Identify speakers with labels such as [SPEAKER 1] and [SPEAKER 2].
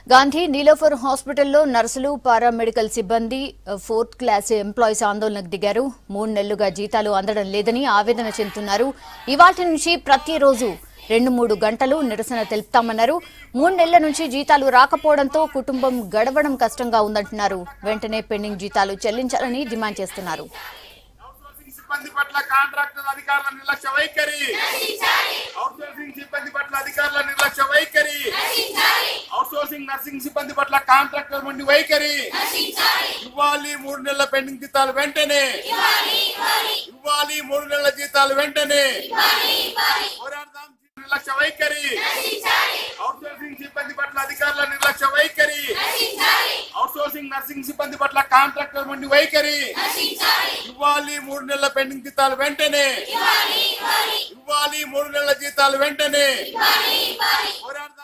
[SPEAKER 1] గాంధీ నీలోఫర్ హాస్పిటల్లో నర్సులు పారామెడికల్ సిబ్బంది ఫోర్త్ క్లాస్ ఎంప్లాయీస్ ఆందోళనకు దిగారు మూడు నెలలుగా జీతాలు అందడం లేదని ఆవేదన చెందుతున్నారు ఇవాటి నుంచి ప్రతిరోజు రెండు మూడు గంటలు నిరసన తెలుపుతామన్నారు మూడు నెలల నుంచి జీతాలు రాకపోవడంతో కుటుంబం గడవడం కష్టంగా ఉందంటున్నారు వెంటనే పెండింగ్ జీతాలు చెల్లించాలని డిమాండ్ చేస్తున్నారు
[SPEAKER 2] అవుట్సోర్సింగ్ సిబ్బంది పట్ల కాంట్రాక్టర్ అధికారుల నిర్లక్ష్య వైఖరి అవుట్సోర్సింగ్ సిబ్బంది పట్ల అధికారుల నిర్లక్ష్య వైఖరి అవుట్సోర్సింగ్ నర్సింగ్ సిబ్బంది పట్ల కాంట్రాక్టర్ మొండి వైఖరి ఇవ్వాలి మూడు నెలల పెండింగ్ జీతాలు వెంటనే ఇవ్వాలి మూడు నెలల జీతాలు వెంటనే పోరాడదాం నిర్లక్ష్య వైఖరి అవుట్సోర్సింగ్ సిబ్బంది పట్ల అధికారుల నిర్లక్ష్య వైఖరి అవుట్సోర్సింగ్ నర్సింగ్ సిబ్బంది పట్ల కాంట్రాక్టర్ మొండి వైఖరి ఇవ్వాలి మూడు నెలల పెండింగ్ జీతాలు వెంటనే ఇవ్వాలి మూడు నెలల జీతాలు వెంటనే పోరాడదాం